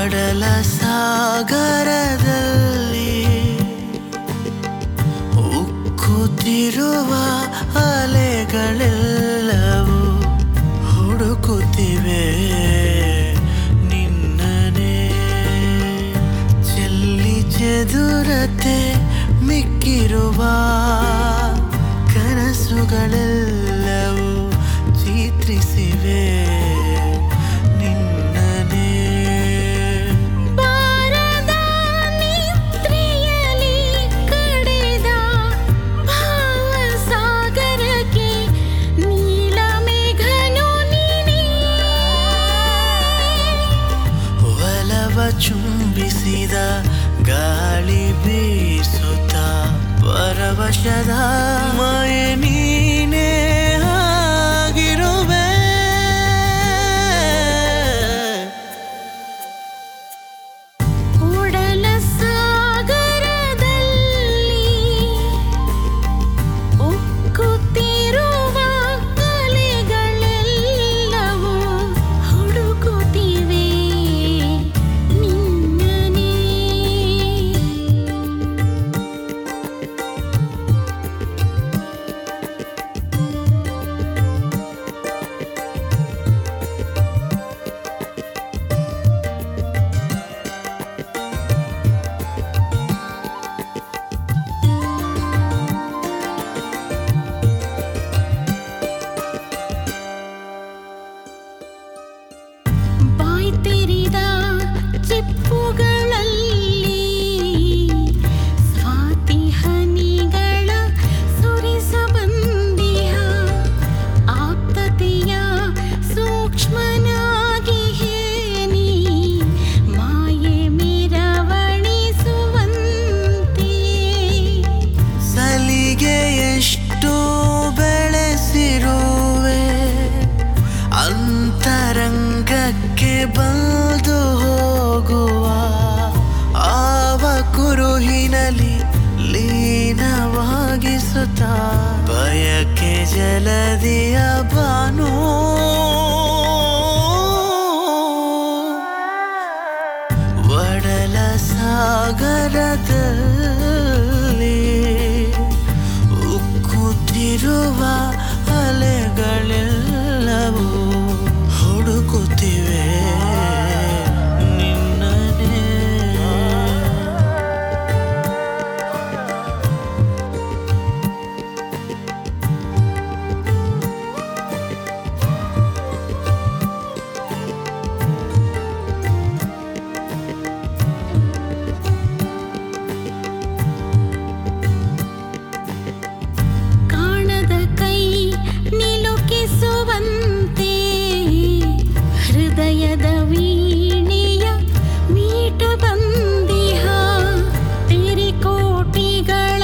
ಒಡಲ ಸಾಗರದಲ್ಲಿ ಉಕ್ಕುತ್ತಿರುವ ಅಲೆಗಳೆಲ್ಲವೂ ಹುಡುಕುತ್ತಿವೆ ನಿನ್ನನೆ ಚೆಲ್ಲಿ ಚೆದುರತೆ ಮಿಕ್ಕಿರುವ ಕನಸುಗಳೆಲ್ಲವೂ ಚಿತ್ರಿಸಿವೆ ನಿನ್ನನೆ ಬಾರದ ನಿದ್ರೆಯಲಿ ಕಡೆದ ಭಾವಸಾಗರಕ್ಕೆ ನೀಲಮೇಘನು ನೀನೇ ಒಲವ ಚುಂಬಿಸಿದ ಗಾಳಿ ಬೀಸುತ್ತ ಪರವಶದ ಮಯ ನೀನೇ ಆಗಿರುವೆ ಉಡಲ ಸಾಗರದಲ್ಲಿ ಉಕ್ಕುತ್ತಿರುವ ಅಲೆಗಳೆಲ್ಲವೂ ಹುಡುಕುತ್ತಿವೆ ನಿನ್ನನೇ ಬಾಯ್ ತೆರೆದ ಚಿಪ್ಪುಗಳಲ್ಲಿ ಸ್ವಾತಿ ಹನಿಗಳ ಸುರಿಸಬಂದಿಹ ಆಪ್ತತೆಯ ಸೂಕ್ಷ್ಮನಾಗಿ ಹೇನಿ ಮಾಯೆ ಮೆರವಣಿಸುವಂತೆ ಸಲಿಗೆ ಎಷ್ಟು ಬೆಳೆಸಿರುವೆ ಅಂತರಂಗಕ್ಕೆ ಬಂದು ಹೋಗುವ ಆವ ಕುರುಹಿನಲ್ಲಿ ಲೀನವಾಗಿಸುತ್ತ ಬಯಕೆ ಜಲದಿಯ ಬಾನು ಒಡಲ ಸಾಗರದಲ್ಲಿ ಉಕ್ಕುತ್ತಿರುವ ಅಲೆಗಳೆಲ್ಲವೂ ಹುಡುಕುತ್ತಿವೆ ನಿನ್ನನೇ ಕಾಣದ ಕೈ ನಿಲುಕಿಸುವಂತೆ ಹೃದಯದ ವೀಣೆಯ ಮೀಟ ಬಂದಿಹ ತೆರಿಕೋಟಿಗಳ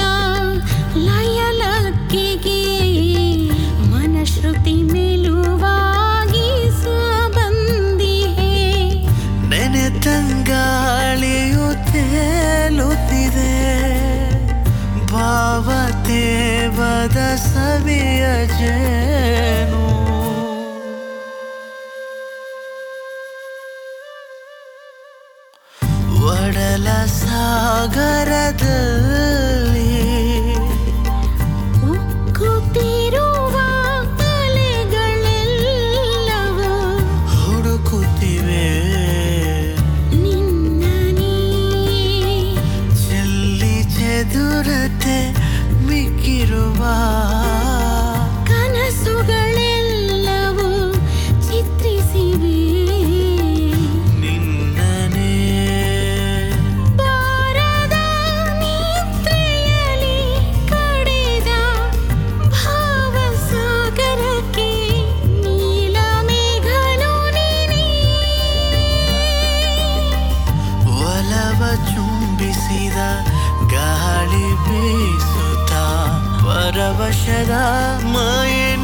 ಲಯಲಕ್ಕಿಗೆ ಮನಶ್ರುತಿ ಮೆಲುವಾಗಿ ಬಂದಿಹೆ ನೆನೆ ತಂಗಾಳಿಯು ತೇಲುತ್ತಿದೆ ಭಾವತೇವದ ಸವಿಯ ಜೇನು ಒಡಲ ಸಾಗರದಲ್ಲಿ ಉಕ್ಕುತ್ತಿರುವ ಅಲೆಗಳೆಲ್ಲವೂ ಹುಡುಕುತ್ತಿವೆ ನಿನ್ನನೇ ಚೆಲ್ಲಿ ಚೆದುರತೆ ಮಿಕ್ಕಿರುವ ಕನಸುಗಳೆಲ್ಲವೂ ಚಿತ್ರಿಸಿವೆ ನಿನ್ನನೇ ಬಾರದ ನಿದ್ರೆಯಲಿ ಕಡೆದ ಭಾವಸಾಗರಕ್ಕೆ ನೀಲಮೇಘನು ನೀನೇ ಒಲವ ಚುಂಬಿಸಿದ ಗಾಳಿ ಬೀಸುತ್ತ ಪರವಶದ ಮಯ